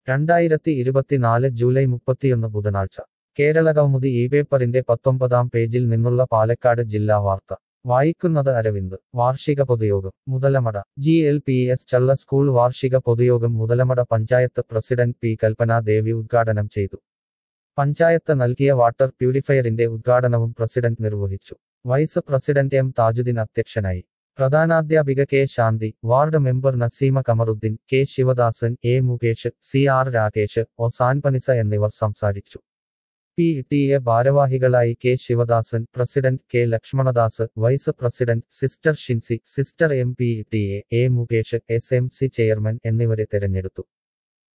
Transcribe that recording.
രണ്ടായിരത്തി ഇരുപത്തിനാല് ജൂലൈ മുപ്പത്തിയൊന്ന് ബുധനാഴ്ച കേരള കൗമുദി ഈ പേപ്പറിന്റെ പത്തൊമ്പതാം പേജിൽ നിന്നുള്ള പാലക്കാട് ജില്ലാ വാർത്ത വായിക്കുന്നത് അരവിന്ദ് വാർഷിക പൊതുയോഗം Muthalamada G L P S Challa school വാർഷിക പൊതുയോഗം മുതലമട പഞ്ചായത്ത് പ്രസിഡന്റ് പി കൽപ്പന ദേവി ഉദ്ഘാടനം ചെയ്തു പഞ്ചായത്ത് നൽകിയ വാട്ടർ പ്യൂരിഫയറിന്റെ ഉദ്ഘാടനവും പ്രസിഡന്റ് നിർവഹിച്ചു വൈസ് പ്രസിഡന്റ് എം താജുദ്ദീൻ അധ്യക്ഷനായി പ്രധാനാധ്യാപിക K Shanthi ward member Naseema Kamarudheen K Sivadasan A Mukesh C R Rakesh O സാൻപനിസ എന്നിവർ സംസാരിച്ചു പി ടി എ ഭാരവാഹികളായി K Sivadasan president K Lakshmanadas vice president sister Shincy sister M P T A A Mukesh S M C chairman എന്നിവരെ തെരഞ്ഞെടുത്തു